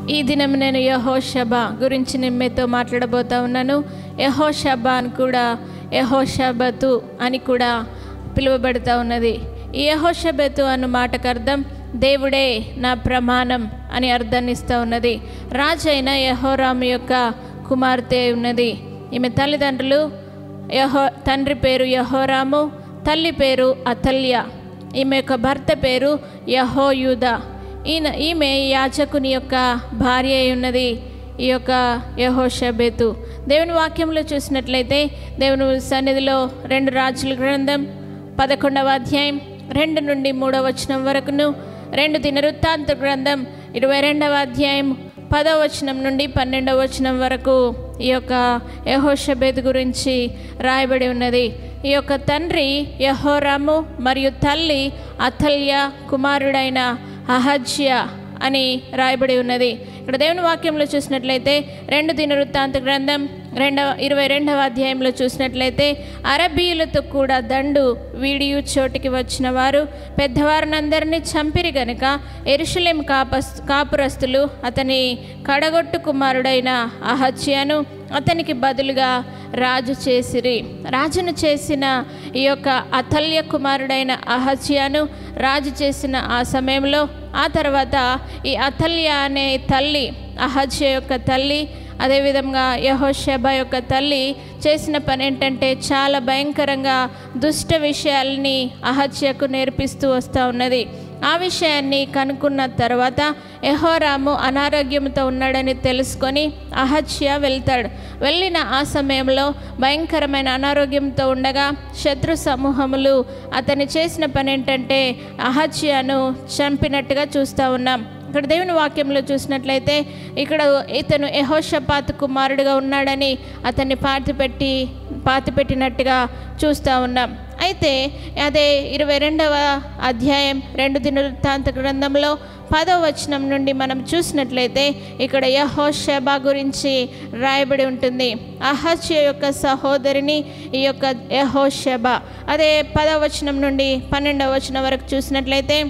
ఈ దినం నేను యహోషబ గురించి నేను మీతో మాట్లాడబోతా ఉన్నాను యహోషబ అని కూడా యహోషబతు అని కూడా పిలువబడుతూ ఉన్నది ఈ యహోషబతు అన్న మాటకు అర్థం దేవుడే నా ప్రమాణం అని అర్థాన్ని ఇస్తూ ఉన్నది రాజైన యహోరాము యొక్క కుమార్తె ఉన్నది ఈమె తల్లిదండ్రులు యహో తండ్రి పేరు యహోరాము తల్లి పేరు అతల్య ఈమె యొక్క భర్త పేరు యహోయూద ఈయన ఈమె యాజకుని యొక్క భార్య అయి ఉన్నది ఈ యొక్క యహోషబేతు దేవుని వాక్యంలో చూసినట్లయితే దేవుని సన్నిధిలో రెండు రాజుల గ్రంథం పదకొండవ అధ్యాయం రెండు నుండి మూడవ వచనం వరకును రెండు దినవృత్తాంత గ్రంథం ఇరవై రెండవ అధ్యాయం పదవ వచనం నుండి పన్నెండవ వచనం వరకు ఈ యొక్క యహోషబేత్ గురించి రాయబడి ఉన్నది ఈ యొక్క తండ్రి యహోరాము మరియు తల్లి అథల్య కుమారుడైన అహజ్య అని రాయబడి ఉన్నది ఇక్కడ దేవుని వాక్యంలో చూసినట్లయితే రెండు దినవృత్తాంత గ్రంథం రెండవ ఇరవై రెండవ అధ్యాయంలో చూసినట్లయితే అరబీయులతో కూడా దండు వీడియు చోటికి వచ్చిన వారు పెద్దవారినందరినీ చంపిరి గనుక ఎరుషలేం కాపస్ కాపురస్తులు అతని కడగొట్టు కుమారుడైన అహత్యను అతనికి బదులుగా రాజు చేసిరి రాజును చేసిన ఈ యొక్క అతల్య కుమారుడైన అహత్యను రాజు చేసిన ఆ సమయంలో ఆ తర్వాత ఈ అతల్య అనే తల్లి అహజ్య యొక్క తల్లి అదేవిధంగా యహోషబ యొక్క తల్లి చేసిన పని ఏంటంటే చాలా భయంకరంగా దుష్ట విషయాల్ని అహత్యకు నేర్పిస్తూ వస్తూ ఉన్నది ఆ విషయాన్ని కనుక్కున్న తర్వాత యహోరాము అనారోగ్యంతో ఉన్నాడని తెలుసుకొని అహత్య వెళ్తాడు వెళ్ళిన ఆ సమయంలో భయంకరమైన అనారోగ్యంతో ఉండగా శత్రు సమూహములు అతని చేసిన పని ఏంటంటే అహత్యను చంపినట్టుగా చూస్తూ ఉన్నాం ఇక్కడ దేవుని వాక్యంలో చూసినట్లయితే ఇక్కడ ఇతను యహోషపాత్ కుమారుడిగా ఉన్నాడని అతన్ని పాతిపెట్టి పాతిపెట్టినట్టుగా చూస్తూ ఉన్నాం అయితే అదే ఇరవై రెండవ అధ్యాయం రెండు దినవృత్తాంత గ్రంథంలో పదో వచనం నుండి మనం చూసినట్లయితే ఇక్కడ యహోషబా గురించి రాయబడి ఉంటుంది అహస్య యొక్క సహోదరిని ఈ యొక్క యహోషబా అదే పదవ వచనం నుండి పన్నెండవ వచనం వరకు చూసినట్లయితే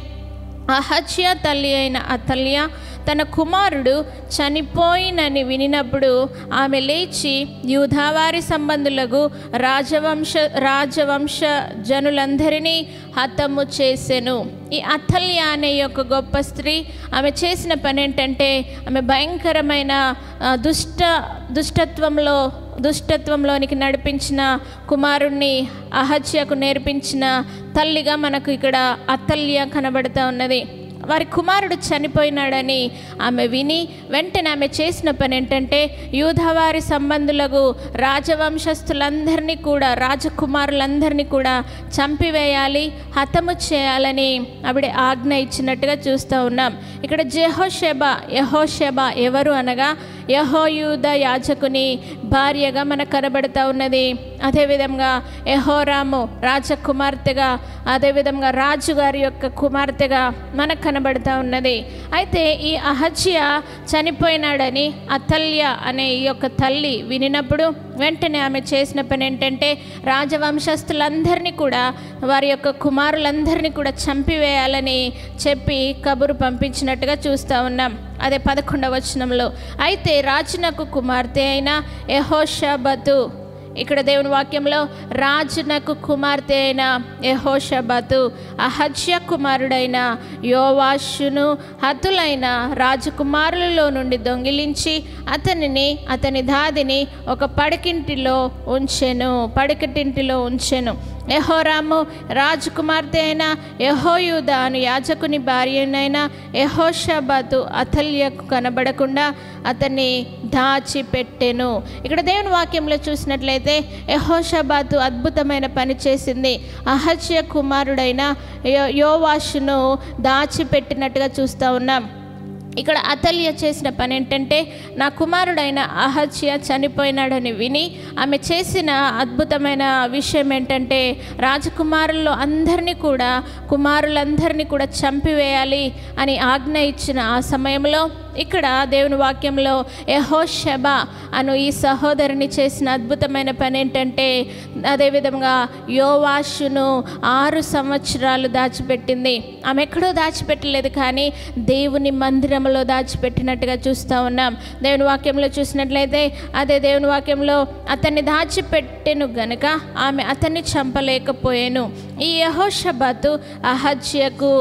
అహజ్య తల్లి అయిన అతల్య తన కుమారుడు చనిపోయినని వినినప్పుడు ఆమె లేచి యూధావారి సంబంధులకు రాజవంశ రాజవంశ జనులందరినీ హతము చేసెను ఈ అతల్య అనే యొక్క గొప్ప స్త్రీ ఆమె చేసిన పని ఏంటంటే ఆమె భయంకరమైన ఆ, దుష్ట దుష్టత్వంలో దుష్టత్వంలోనికి నడిపించిన కుమారుణ్ణి అహత్యకు నేర్పించిన తల్లిగా మనకు ఇక్కడ అతల్య కనబడుతూ ఉన్నది వారి కుమారుడు చనిపోయినాడని ఆమె విని వెంటనే ఆమె చేసిన పని ఏంటంటే యూధవారి సంబంధులకు రాజవంశస్థులందరినీ కూడా రాజకుమారులందరినీ కూడా చంపివేయాలి హతము చేయాలని ఆవిడ ఆజ్ఞ ఇచ్చినట్టుగా చూస్తూ ఉన్నాం ఇక్కడ జెహోషెబ యహోషెబ ఎవరు అనగా యహోయూద యాజకుని భార్యగా మనకు కనబడుతూ ఉన్నది అదేవిధంగా యహోరాము రాజకుమార్తెగా అదేవిధంగా రాజుగారి యొక్క కుమార్తెగా మనకు కనబడుతూ ఉన్నది అయితే ఈ అహజ్య చనిపోయినాడని అతల్య అనే ఈ యొక్క తల్లి వినినప్పుడు వెంటనే ఆమె చేసిన పని ఏంటంటే రాజవంశస్థులందరినీ కూడా వారి యొక్క కుమారులందరినీ కూడా చంపివేయాలని చెప్పి కబురు పంపించినట్టుగా చూస్తూ ఉన్నాం అదే పదకొండవ వచనంలో అయితే రాజునకు కుమార్తె అయిన యహోషబతు ఇక్కడ దేవుని వాక్యంలో రాజునకు కుమార్తె అయిన యహోషబతు అహజ్య కుమారుడైన యోవాషును హతులైన రాజకుమారులలో నుండి దొంగిలించి అతనిని అతని దాదిని ఒక పడకింటిలో ఉంచెను పడకటింటిలో ఉంచెను యహోరాము రాజకుమార్తె అయిన యహోయూద అను యాజకుని భార్యనైన యహోషబతు అతల్యకు కనబడకుండా అతన్ని దాచిపెట్టెను ఇక్కడ దేవుని వాక్యంలో చూసినట్లయితే యహోషబాతు అద్భుతమైన పని చేసింది అహజ్య కుమారుడైన యో- యోవాషును దాచిపెట్టినట్టుగా చూస్తూ ఉన్నాం ఇక్కడ అతల్య చేసిన పని ఏంటంటే నా కుమారుడైన అహజ్య చనిపోయినాడని విని ఆమె చేసిన అద్భుతమైన విషయం ఏంటంటే రాజకుమారుల్లో అందరినీ కూడా కుమారులందరినీ కూడా చంపివేయాలి అని ఆజ్ఞ ఇచ్చిన ఆ సమయంలో ఇక్కడ దేవుని వాక్యంలో యహోషబ అను ఈ సహోదరుని చేసిన అద్భుతమైన పని ఏంటంటే అదేవిధంగా యోవాషును ఆరు సంవత్సరాలు దాచిపెట్టింది ఆమె ఎక్కడో దాచిపెట్టలేదు కానీ దేవుని మందిరంలో దాచిపెట్టినట్టుగా చూస్తూ ఉన్నాం దేవుని వాక్యంలో చూసినట్లయితే అదే దేవుని వాక్యంలో అతన్ని దాచిపెట్టెను గనుక ఆమె అతన్ని చంపలేకపోయాను ఈ యహోషబాతు అహజ్యకు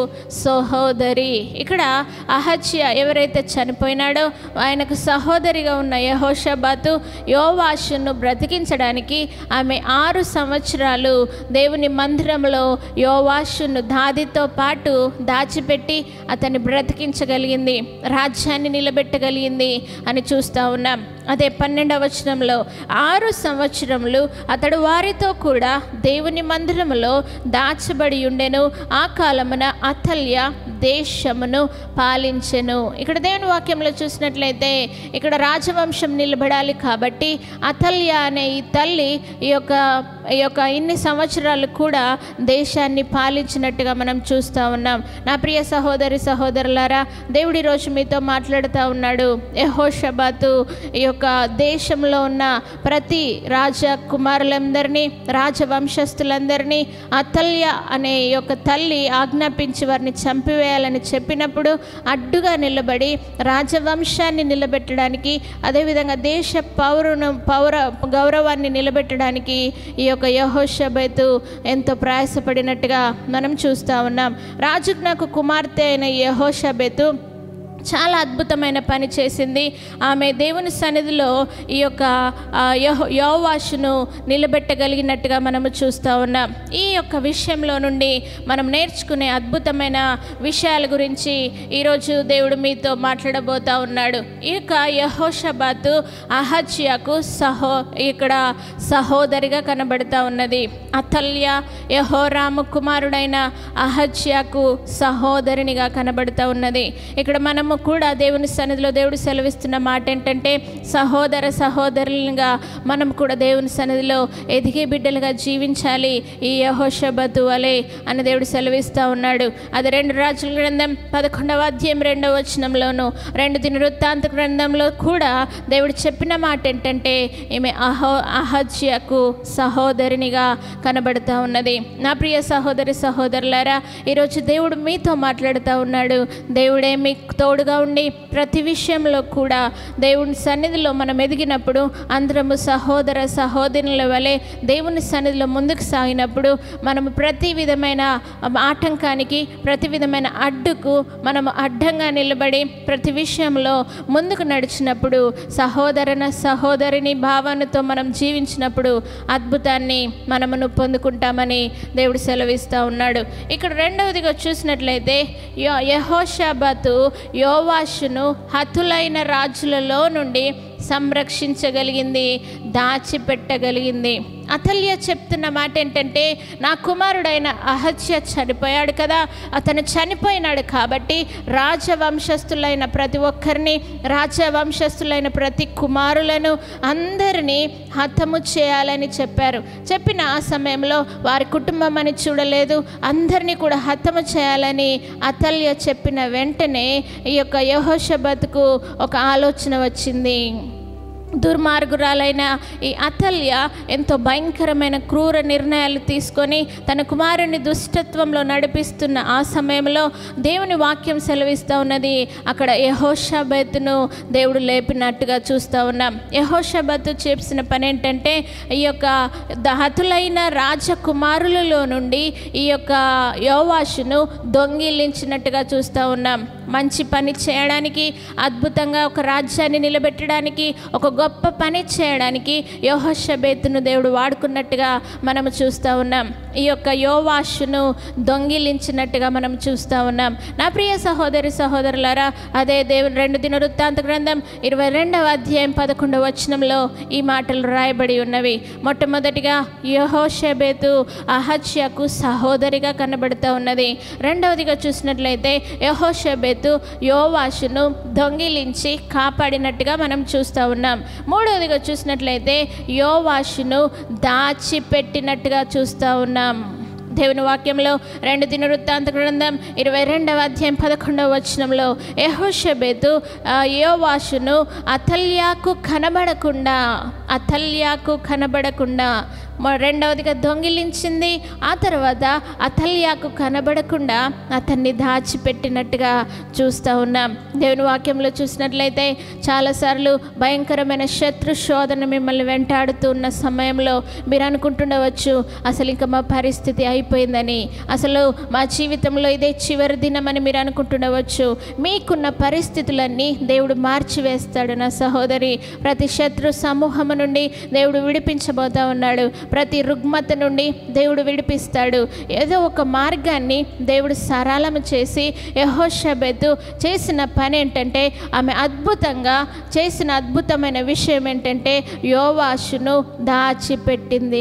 సహోదరి ఇక్కడ అహజ్య ఎవరైతే చనిపోయినాడో ఆయనకు సహోదరిగా ఉన్న యహోషబాతు యోవాషును బ్రతికించడానికి ఆమె ఆరు సంవత్సరాలు దేవుని మందిరంలో యోవాషును దాదితో పాటు దాచిపెట్టి అతన్ని బ్రతికించగలిగింది రాజ్యాన్ని నిలబెట్టగలిగింది అని చూస్తూ ఉన్నాం అదే పన్నెండవ వచనంలో ఆరు సంవత్సరములు అతడు వారితో కూడా దేవుని మందిరములో దాచబడి ఉండెను ఆ కాలమున అతల్య దేశమును పాలించెను ఇక్కడ దేవుని వాక్యంలో చూసినట్లయితే ఇక్కడ రాజవంశం నిలబడాలి కాబట్టి అతల్య అనే ఈ తల్లి ఈ యొక్క ఈ యొక్క ఇన్ని సంవత్సరాలు కూడా దేశాన్ని పాలించినట్టుగా మనం చూస్తూ ఉన్నాం నా ప్రియ సహోదరి సహోదరులారా దేవుడి రోజు మీతో మాట్లాడుతూ ఉన్నాడు యహోషబాతు ఈ యొక్క దేశంలో ఉన్న ప్రతి రాజ కుమారులందరినీ రాజవంశస్థులందరినీ అతల్య అనే ఈ యొక్క తల్లి ఆజ్ఞాపించి వారిని చంపివేయాలని చెప్పినప్పుడు అడ్డుగా నిలబడి రాజవంశాన్ని నిలబెట్టడానికి అదేవిధంగా దేశ పౌరును పౌర గౌరవాన్ని నిలబెట్టడానికి ఈ యొక్క యహోషబెతు ఎంతో ప్రయాసపడినట్టుగా మనం చూస్తూ ఉన్నాం రాజుకు నాకు కుమార్తె అయిన ఈ యహోషబెతు చాలా అద్భుతమైన పని చేసింది ఆమె దేవుని సన్నిధిలో ఈ యొక్క ఆ, యహో యోవాషును నిలబెట్టగలిగినట్టుగా మనము చూస్తూ ఉన్నాం ఈ యొక్క విషయంలో నుండి మనం నేర్చుకునే అద్భుతమైన విషయాల గురించి ఈరోజు దేవుడు మీతో మాట్లాడబోతా ఉన్నాడు ఈ యొక్క యహోషబాతు అహజ్యాకు సహో ఇక్కడ సహోదరిగా కనబడుతూ ఉన్నది అతల్య యహోరాము కుమారుడైన అహజ్యాకు సహోదరునిగా కనబడుతూ ఉన్నది ఇక్కడ మనము కూడా దేవుని సన్నిధిలో దేవుడు సెలవిస్తున్న మాట ఏంటంటే సహోదర సహోదరులుగా మనం కూడా దేవుని సన్నిధిలో ఎదిగే బిడ్డలుగా జీవించాలి ఈ యహోషబతు వలె అని దేవుడు సెలవిస్తూ ఉన్నాడు అది రెండు రాజుల గ్రంథం పదకొండవ అధ్యాయం రెండవ వచనంలోను రెండు దిన వృత్తాంత గ్రంథంలో కూడా దేవుడు చెప్పిన మాట ఏంటంటే ఈమె అహో అహజ్యకు సహోదరినిగా కనబడుతూ ఉన్నది నా ప్రియ సహోదరి సహోదరులారా ఈరోజు దేవుడు మీతో మాట్లాడుతూ ఉన్నాడు దేవుడే మీకు తోడుగా ఉండి ప్రతి విషయంలో కూడా దేవుని సన్నిధిలో మనం ఎదిగినప్పుడు అందరము సహోదర సహోదరుల వలె దేవుని సన్నిధిలో ముందుకు సాగినప్పుడు మనము ప్రతి విధమైన ఆటంకానికి ప్రతి విధమైన అడ్డుకు మనము అడ్డంగా నిలబడి ప్రతి విషయంలో ముందుకు నడిచినప్పుడు సహోదరన సహోదరిని భావనతో మనం జీవించినప్పుడు అద్భుతాన్ని మనమును పొందుకుంటామని దేవుడు సెలవిస్తూ ఉన్నాడు ఇక్కడ రెండవదిగా చూసినట్లయితే యో యహోషాబాతు యోవాషును హతులైన రాజులలో నుండి సంరక్షించగలిగింది దాచిపెట్టగలిగింది అతల్య చెప్తున్న మాట ఏంటంటే నా కుమారుడైన అహత్య చనిపోయాడు కదా అతను చనిపోయినాడు కాబట్టి రాజవంశస్థులైన ప్రతి ఒక్కరిని రాజవంశస్థులైన ప్రతి కుమారులను అందరినీ హతము చేయాలని చెప్పారు చెప్పిన ఆ సమయంలో వారి కుటుంబం అని చూడలేదు అందరినీ కూడా హతము చేయాలని అతల్య చెప్పిన వెంటనే ఈ యొక్క యహోషబత్కు ఒక ఆలోచన వచ్చింది దుర్మార్గురాలైన ఈ అతల్య ఎంతో భయంకరమైన క్రూర నిర్ణయాలు తీసుకొని తన కుమారుని దుష్టత్వంలో నడిపిస్తున్న ఆ సమయంలో దేవుని వాక్యం సెలవిస్తూ ఉన్నది అక్కడ యహోషబతును దేవుడు లేపినట్టుగా చూస్తూ ఉన్నాం యహోషబతు చేసిన పని ఏంటంటే ఈ యొక్క హతులైన రాజకుమారులలో నుండి ఈ యొక్క యోవాషును దొంగిలించినట్టుగా చూస్తూ ఉన్నాం మంచి పని చేయడానికి అద్భుతంగా ఒక రాజ్యాన్ని నిలబెట్టడానికి ఒక గొప్ప పని చేయడానికి యోహషబేతును దేవుడు వాడుకున్నట్టుగా మనము చూస్తూ ఉన్నాం ఈ యొక్క యోవాషును దొంగిలించినట్టుగా మనం చూస్తూ ఉన్నాం నా ప్రియ సహోదరి సహోదరులారా అదే దేవుని రెండు దిన వృత్తాంత గ్రంథం ఇరవై రెండవ అధ్యాయం పదకొండవ వచనంలో ఈ మాటలు రాయబడి ఉన్నవి మొట్టమొదటిగా యహోషబేతు అహత్యకు సహోదరిగా కనబడుతూ ఉన్నది రెండవదిగా చూసినట్లయితే యహోషబేతు యోవాషును దొంగిలించి కాపాడినట్టుగా మనం చూస్తూ ఉన్నాం మూడవదిగా చూసినట్లయితే యోవాషును దాచిపెట్టినట్టుగా చూస్తూ ఉన్నాం దేవుని వాక్యంలో రెండు దిన వృత్తాంత గ్రంథం ఇరవై రెండవ అధ్యాయం పదకొండవ వచనంలో యహోషబెతు ఆ, యోవాషును అతల్యాకు కనబడకుండా అతల్యాకు కనబడకుండా మ- రెండవదిగా దొంగిలించింది ఆ తర్వాత అతల్యాకు కనబడకుండా అతన్ని దాచిపెట్టినట్టుగా చూస్తూ ఉన్నాం దేవుని వాక్యంలో చూసినట్లయితే చాలాసార్లు భయంకరమైన శత్రు శోధన మిమ్మల్ని వెంటాడుతూ ఉన్న సమయంలో మీరు అనుకుంటుండవచ్చు అసలు ఇంకా మా పరిస్థితి అయిపోయిందని అసలు మా జీవితంలో ఇదే చివరి దినమని మీరు అనుకుంటుండవచ్చు మీకున్న పరిస్థితులన్నీ దేవుడు మార్చివేస్తాడు నా సహోదరి ప్రతి శత్రు సమూహము నుండి దేవుడు విడిపించబోతా ఉన్నాడు ప్రతి రుగ్మత నుండి దేవుడు విడిపిస్తాడు ఏదో ఒక మార్గాన్ని దేవుడు సరళము చేసి యహోషబెతు చేసిన పని ఏంటంటే ఆమె అద్భుతంగా చేసిన అద్భుతమైన విషయం ఏంటంటే యోవాషును దాచిపెట్టింది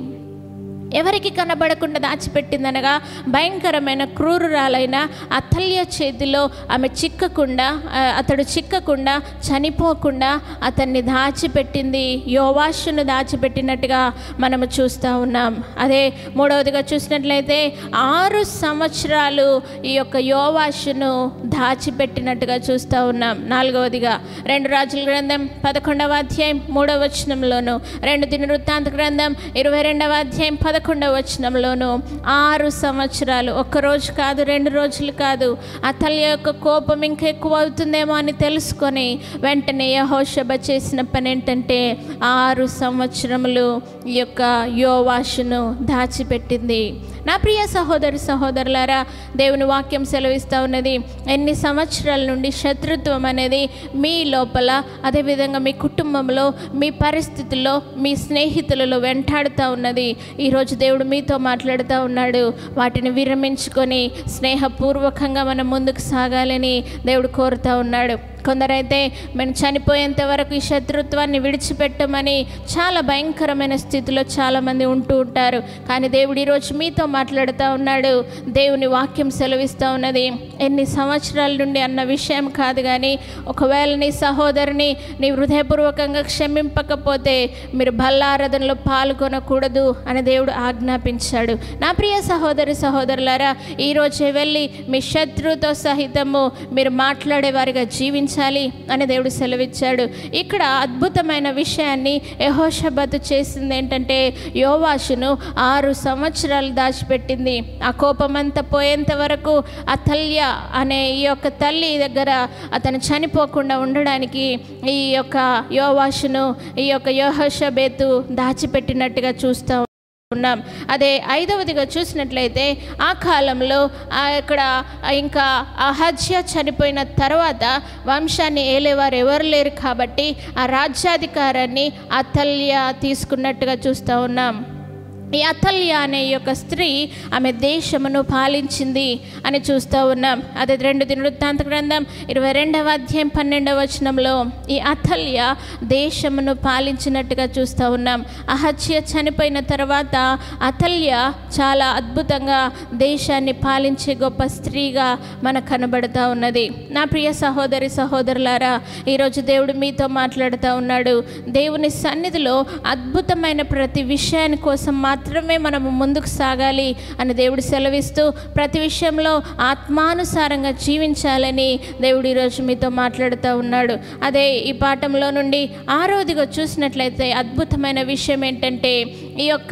ఎవరికి కనబడకుండా దాచిపెట్టిందనగా భయంకరమైన క్రూరురాలైన అతల్య చేతిలో ఆమె చిక్కకుండా ఆ, అతడు చిక్కకుండా చనిపోకుండా అతన్ని దాచిపెట్టింది యోవాషును దాచిపెట్టినట్టుగా మనము చూస్తూ ఉన్నాం అదే మూడవదిగా చూసినట్లయితే ఆరు సంవత్సరాలు ఈ యొక్క యోవాషును దాచిపెట్టినట్టుగా చూస్తూ ఉన్నాం నాలుగవదిగా రెండు రాజుల గ్రంథం పదకొండవ అధ్యాయం మూడవ వచనంలోను రెండు దిన వృత్తాంత గ్రంథం ఇరవై రెండవ అధ్యాయం పదకొండవ వచనంలోను ఆరు సంవత్సరాలు ఒక్క రోజు కాదు రెండు రోజులు కాదు అతల్య యొక్క కోపం ఇంకా ఎక్కువ అవుతుందేమో అని తెలుసుకొని వెంటనే యహోషబ చేసిన పని ఏంటంటే ఆరు సంవత్సరములు ఈ యొక్క యోవాషును దాచిపెట్టింది నా ప్రియ సహోదరి సహోదరులారా దేవుని వాక్యం సెలవిస్తూ ఉన్నది ఎన్ని సంవత్సరాల నుండి శత్రుత్వం అనేది మీ లోపల అదేవిధంగా మీ కుటుంబంలో మీ పరిస్థితుల్లో మీ స్నేహితులలో వెంటాడుతూ ఉన్నది ఈరోజు దేవుడు మీతో మాట్లాడుతూ ఉన్నాడు వాటిని విరమించుకొని స్నేహపూర్వకంగా మనం ముందుకు సాగాలని దేవుడు కోరుతూ ఉన్నాడు కొందరైతే మేము చనిపోయేంత వరకు ఈ శత్రుత్వాన్ని విడిచిపెట్టమని చాలా భయంకరమైన స్థితిలో చాలామంది ఉంటూ ఉంటారు కానీ దేవుడు ఈరోజు మీతో మాట్లాడుతూ ఉన్నాడు దేవుని వాక్యం సెలవిస్తూ ఉన్నది ఎన్ని సంవత్సరాల నుండి అన్న విషయం కాదు కానీ ఒకవేళ నీ సహోదరిని నీ హృదయపూర్వకంగా క్షమింపకపోతే మీరు బల్లారాధనలో పాల్గొనకూడదు అని దేవుడు ఆజ్ఞాపించాడు నా ప్రియ సహోదరి సహోదరులారా ఈరోజే వెళ్ళి మీ శత్రువుతో సహితము మీరు మాట్లాడేవారిగా జీవించాలి అని దేవుడు సెలవిచ్చాడు ఇక్కడ అద్భుతమైన విషయాన్ని యహోషబతు చేసింది ఏంటంటే యోవాషును ఆరు సంవత్సరాలు దాచిపెట్టింది ఆ కోపమంతా పోయేంత వరకు అతల్య అనే ఈ యొక్క తల్లి దగ్గర అతను చనిపోకుండా ఉండడానికి ఈ యొక్క యోవాషును ఈ యొక్క యోహషబేతు దాచిపెట్టినట్టుగా చూస్తాం ఉన్నాం అదే ఐదవదిగా చూసినట్లయితే ఆ కాలంలో ఆ ఇక్కడ ఇంకా అహజ్య చనిపోయిన తర్వాత వంశాన్ని ఏలేవారు ఎవరు లేరు కాబట్టి ఆ రాజ్యాధికారాన్ని అతల్య తీసుకున్నట్టుగా చూస్తూ ఉన్నాం ఈ అతల్య అనే ఈ యొక్క స్త్రీ ఆమె దేశమును పాలించింది అని చూస్తూ ఉన్నాం అదే రెండు దినవృత్తాంత గ్రంథం ఇరవై రెండవ అధ్యాయం పన్నెండవ వచనంలో ఈ అతల్య దేశమును పాలించినట్టుగా చూస్తూ ఉన్నాం అహత్య చనిపోయిన తర్వాత అతల్య చాలా అద్భుతంగా దేశాన్ని పాలించే గొప్ప స్త్రీగా మనకు కనబడుతూ ఉన్నది నా ప్రియ సహోదరి సహోదరులారా ఈరోజు దేవుడు మీతో మాట్లాడుతూ ఉన్నాడు దేవుని సన్నిధిలో అద్భుతమైన ప్రతి విషయాని కోసం మాత్రమే మనము ముందుకు సాగాలి అని దేవుడు సెలవిస్తూ ప్రతి విషయంలో ఆత్మానుసారంగా జీవించాలని దేవుడు ఈరోజు మీతో మాట్లాడుతూ ఉన్నాడు అదే ఈ పాఠంలో నుండి ఆరోదిగా చూసినట్లయితే అద్భుతమైన విషయం ఏంటంటే ఈ యొక్క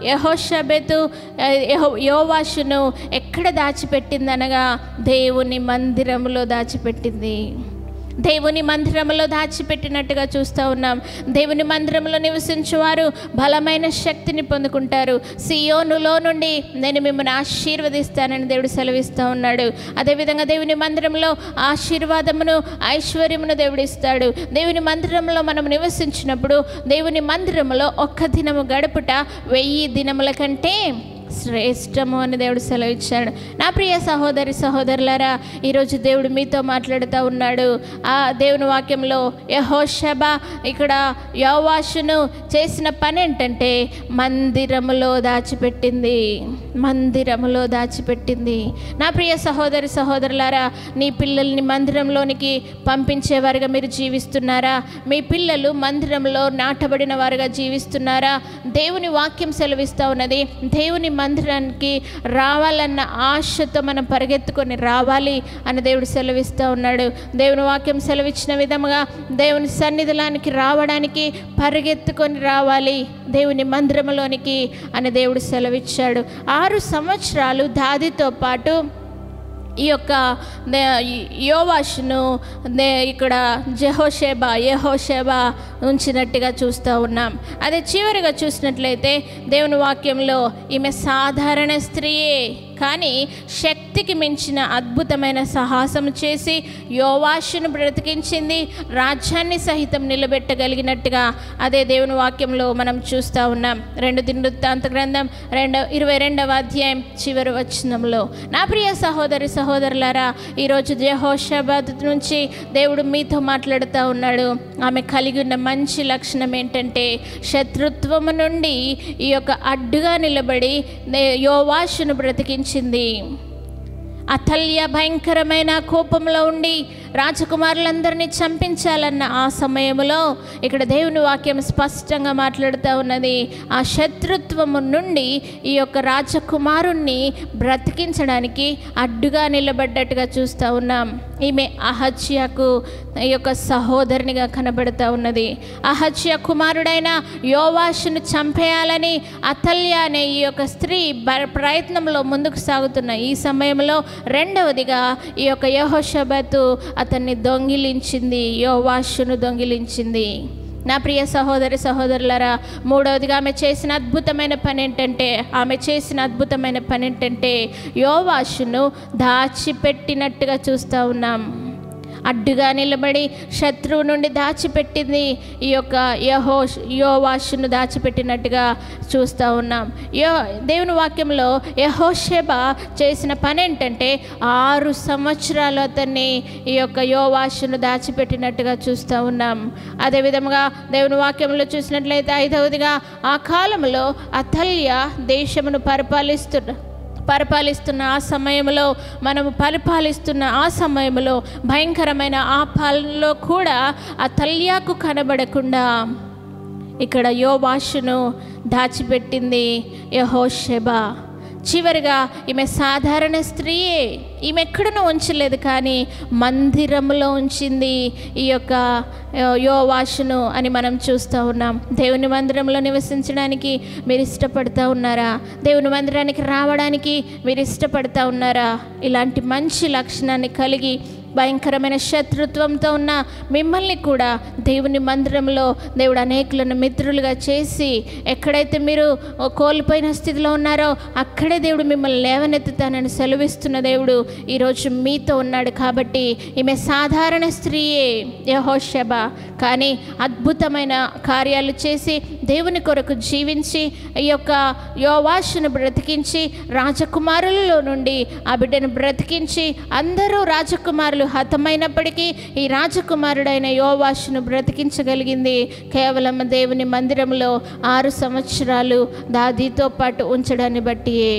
యహోషబెతు యహో యోవాషును ఎక్కడ దాచిపెట్టిందనగా దేవుని మందిరంలో దాచిపెట్టింది దేవుని మందిరంలో దాచిపెట్టినట్టుగా చూస్తూ ఉన్నాం దేవుని మందిరంలో నివసించువారు బలమైన శక్తిని పొందుకుంటారు సియోనులో నుండి నేను మిమ్మల్ని ఆశీర్వదిస్తానని దేవుడు సెలవిస్తూ ఉన్నాడు అదేవిధంగా దేవుని మందిరంలో ఆశీర్వాదమును ఐశ్వర్యమును దేవుడు ఇస్తాడు దేవుని మందిరంలో మనం నివసించినప్పుడు దేవుని మందిరంలో ఒక్క దినము గడుపుట వెయ్యి దినముల కంటే శ్రేష్టము అని దేవుడు సెలవిచ్చాడు నా ప్రియ సహోదరి సహోదరులారా ఈరోజు దేవుడు మీతో మాట్లాడుతూ ఉన్నాడు ఆ దేవుని వాక్యంలో యహోషబ ఇక్కడ యోవాషును చేసిన పని ఏంటంటే మందిరములో దాచిపెట్టింది మందిరములో దాచిపెట్టింది నా ప్రియ సహోదరి సహోదరులారా నీ పిల్లల్ని మందిరంలోనికి పంపించేవారుగా మీరు జీవిస్తున్నారా మీ పిల్లలు మందిరంలో నాటబడిన వారుగా జీవిస్తున్నారా దేవుని వాక్యం సెలవిస్తూ ఉన్నది దేవుని మందిరానికి రావాలన్న ఆశతో మనం పరిగెత్తుకొని రావాలి అని దేవుడు సెలవిస్తూ ఉన్నాడు దేవుని వాక్యం సెలవిచ్చిన విధముగా దేవుని సన్నిధిలానికి రావడానికి పరిగెత్తుకొని రావాలి దేవుని మందిరంలోనికి అని దేవుడు సెలవిచ్చాడు ఆరు సంవత్సరాలు దాదితో పాటు ఈ యొక్క నే- యోవాషును నే- ఇక్కడ జెహోషేబా యెహోషేబా ఉంచినట్టుగా చూస్తూ ఉన్నాం అదే చివరిగా చూసినట్లయితే దేవుని వాక్యంలో ఈమె సాధారణ స్త్రీయే కానీ శక్తికి మించిన అద్భుతమైన సాహసం చేసి యోవాషును బ్రతికించింది రాజ్యాన్ని సహితం నిలబెట్టగలిగినట్టుగా అదే దేవుని వాక్యంలో మనం చూస్తూ ఉన్నాం రెండు దినవృత్తాంత గ్రంథం రెండవ ఇరవై రెండవ అధ్యాయం చివరి వచనంలో నా ప్రియ సహోదరి సహోదరులారా ఈరోజు జహోషాబాద్ నుంచి దేవుడు మీతో మాట్లాడుతూ ఉన్నాడు ఆమె కలిగి ఉన్న మంచి లక్షణం ఏంటంటే శత్రుత్వము నుండి ఈ యొక్క అడ్డుగా నిలబడి నే- యోవాషును బ్రతికించింది అతల్య భయంకరమైన కోపంలో ఉండి రాజకుమారులందరినీ చంపించాలన్న ఆ సమయంలో ఇక్కడ దేవుని వాక్యం స్పష్టంగా మాట్లాడుతూ ఉన్నది ఆ శత్రుత్వము నుండి ఈ యొక్క రాజకుమారుణ్ణి బ్రతికించడానికి అడ్డుగా నిలబడ్డట్టుగా చూస్తూ ఉన్నాం ఈమె అహత్యకు ఈ యొక్క సహోదరునిగా కనబడుతూ ఉన్నది అహత్య కుమారుడైన యోవాషును చంపేయాలని అతల్య అనే ఈ యొక్క స్త్రీ బ- ప్రయత్నంలో ముందుకు సాగుతున్న ఈ సమయంలో రెండవదిగా ఈ యొక్క యహోషబతు అతన్ని దొంగిలించింది యోవాషును దొంగిలించింది నా ప్రియ సహోదరి సహోదరులరా మూడవదిగా ఆమె చేసిన అద్భుతమైన పని ఏంటంటే ఆమె చేసిన అద్భుతమైన పని ఏంటంటే యోవాషును దాచిపెట్టినట్టుగా చూస్తూ ఉన్నాం అడ్డుగా నిలబడి శత్రువు నుండి దాచిపెట్టింది ఈ యొక్క యహో యోవాషును దాచిపెట్టినట్టుగా చూస్తూ ఉన్నాం యో దేవుని వాక్యంలో యహోషేబ చేసిన పని ఏంటంటే ఆరు సంవత్సరాలు అతన్ని ఈ యొక్క యోవాషును దాచిపెట్టినట్టుగా చూస్తూ ఉన్నాం అదేవిధంగా దేవుని వాక్యంలో చూసినట్లయితే ఐదవదిగా ఆ కాలంలో అతల్య దేశమును పరిపాలిస్తున్న పరిపాలిస్తున్న ఆ సమయంలో మనము పరిపాలిస్తున్న ఆ సమయంలో భయంకరమైన ఆ పాలనలో కూడా ఆ తల్యాకు కనబడకుండా ఇక్కడ యోవాషును దాచిపెట్టింది యహోషెబా చివరిగా ఈమె సాధారణ స్త్రీయే ఈమె ఎక్కడనూ ఉంచలేదు కానీ మందిరంలో ఉంచింది ఈ యొక్క యో- యోవాషును అని మనం చూస్తూ ఉన్నాం దేవుని మందిరంలో నివసించడానికి మీరు ఇష్టపడుతూ ఉన్నారా దేవుని మందిరానికి రావడానికి మీరు ఇష్టపడుతూ ఉన్నారా ఇలాంటి మంచి లక్షణాన్ని కలిగి భయంకరమైన శత్రుత్వంతో ఉన్న మిమ్మల్ని కూడా దేవుని మందిరంలో దేవుడు అనేకులను మిత్రులుగా చేసి ఎక్కడైతే మీరు కోల్పోయిన స్థితిలో ఉన్నారో అక్కడే దేవుడు మిమ్మల్ని లేవనెత్తుతానని సెలవిస్తున్న దేవుడు ఈరోజు మీతో ఉన్నాడు కాబట్టి ఈమె సాధారణ స్త్రీయే యహోషబ కానీ అద్భుతమైన కార్యాలు చేసి దేవుని కొరకు జీవించి ఈ యొక్క యోవాషును బ్రతికించి రాజకుమారులలో నుండి ఆ బిడ్డను బ్రతికించి అందరూ రాజకుమారులు హతమైనప్పటికీ ఈ రాజకుమారుడైన యోవాషును బ్రతికించగలిగింది కేవలం దేవుని మందిరంలో ఆరు సంవత్సరాలు దాదితో పాటు ఉంచడాన్ని బట్టియే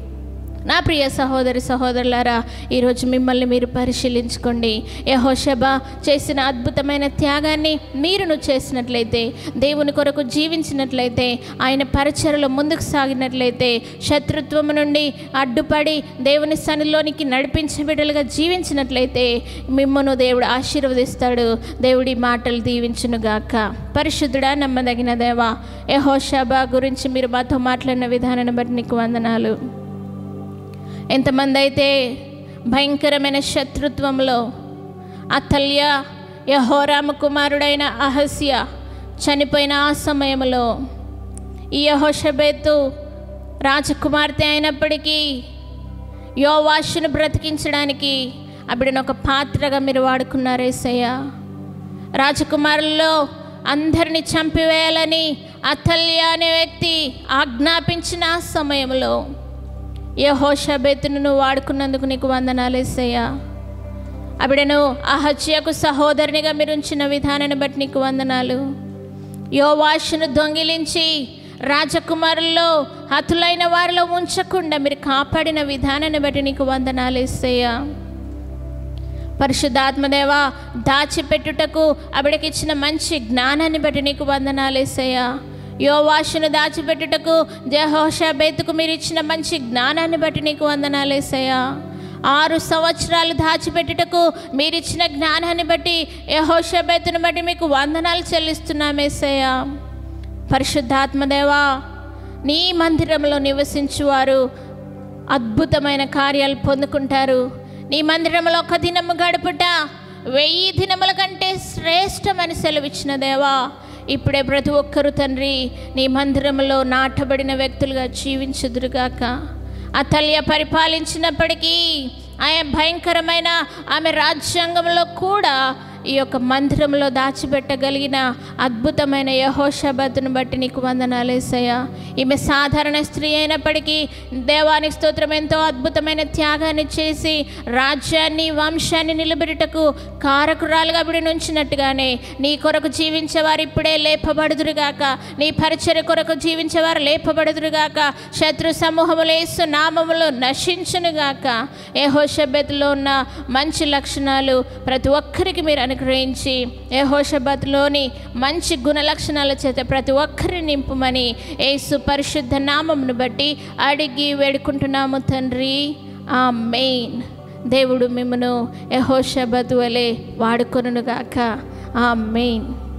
నా ప్రియ సహోదరి సహోదరులారా ఈరోజు మిమ్మల్ని మీరు పరిశీలించుకోండి యహోషబ చేసిన అద్భుతమైన త్యాగాన్ని మీరును చేసినట్లయితే దేవుని కొరకు జీవించినట్లయితే ఆయన పరిచయలో ముందుకు సాగినట్లయితే శత్రుత్వము నుండి అడ్డుపడి దేవుని సన్నిలోనికి నడిపించే బిడ్డలుగా జీవించినట్లయితే మిమ్మను దేవుడు ఆశీర్వదిస్తాడు దేవుడి మాటలు దీవించునుగాక పరిశుద్ధుడా నమ్మదగిన దేవా యహోషబ గురించి మీరు మాతో మాట్లాడిన విధానాన్ని బట్టి నీకు వందనాలు ఎంతమంది అయితే భయంకరమైన శత్రుత్వంలో అతల్య యహోరామ కుమారుడైన అహస్య చనిపోయిన ఆ సమయంలో ఈ యహోషబేతు రాజకుమార్తె అయినప్పటికీ యోవాషును బ్రతికించడానికి అప్పుడను ఒక పాత్రగా మీరు వాడుకున్నారేసయ్య రాజకుమారుల్లో అందరిని చంపివేయాలని అతల్య అనే వ్యక్తి ఆజ్ఞాపించిన ఆ సమయంలో యహోషబెతును నువ్వు వాడుకున్నందుకు నీకు వందనాలేసయ్యా అప్పుడను అహత్యకు సహోదరునిగా మీరు ఉంచిన విధానాన్ని బట్టి నీకు వందనాలు యోవాషును దొంగిలించి రాజకుమారుల్లో హతులైన వారిలో ఉంచకుండా మీరు కాపాడిన విధానాన్ని బట్టి నీకు వందనాలేసయ్యా పరిశుద్ధాత్మదేవ దాచిపెట్టుటకు ఆవిడకిచ్చిన మంచి జ్ఞానాన్ని బట్టి నీకు వందనాలేసయ్యా యోవాషును దాచిపెట్టుటకు జహోషబేతుకు మీరు ఇచ్చిన మంచి జ్ఞానాన్ని బట్టి నీకు వందనాలేసయ్యా ఆరు సంవత్సరాలు దాచిపెట్టుటకు మీరిచ్చిన జ్ఞానాన్ని బట్టి యహోషబేతును బట్టి మీకు వందనాలు చెల్లిస్తున్నామేసయ్యా పరిశుద్ధాత్మదేవా నీ మందిరంలో నివసించువారు అద్భుతమైన కార్యాలు పొందుకుంటారు నీ మందిరంలో ఒక దినము గడుపుట వెయ్యి దినముల కంటే శ్రేష్టమని సెలవిచ్చిన దేవా ఇప్పుడే ప్రతి ఒక్కరు తండ్రి నీ మందిరంలో నాటబడిన వ్యక్తులుగా జీవించుదురుగాక అతల్య పరిపాలించినప్పటికీ ఆయన భయంకరమైన ఆమె రాజ్యాంగంలో కూడా ఈ యొక్క మందిరంలో దాచిపెట్టగలిగిన అద్భుతమైన యహోషబద్దును బట్టి నీకు వందనాలేసయ్యా ఈమె సాధారణ స్త్రీ అయినప్పటికీ దేవానికి స్తోత్రం ఎంతో అద్భుతమైన త్యాగాన్ని చేసి రాజ్యాన్ని వంశాన్ని నిలబెట్టుటకు కారకురాలుగా బిడి నుంచినట్టుగానే నీ కొరకు జీవించేవారు ఇప్పుడే లేపబడుదురుగాక నీ పరిచయ కొరకు జీవించేవారు లేపబడుదురుగాక శత్రు సమూహములేసు నామములో నశించునుగాక ఏహోషబెత్లో ఉన్న మంచి లక్షణాలు ప్రతి ఒక్కరికి మీరు అనుగ్రహించి ఏహోషబత్లోని మంచి గుణ లక్షణాల చేత ప్రతి ఒక్కరిని నింపుమని యేసు పరిశుద్ధ నామమును బట్టి అడిగి వేడుకుంటున్నాము తండ్రి ఆ మెయిన్ దేవుడు మిమ్మను యహోషబత్ వలె వాడుకొనుగాక ఆ మెయిన్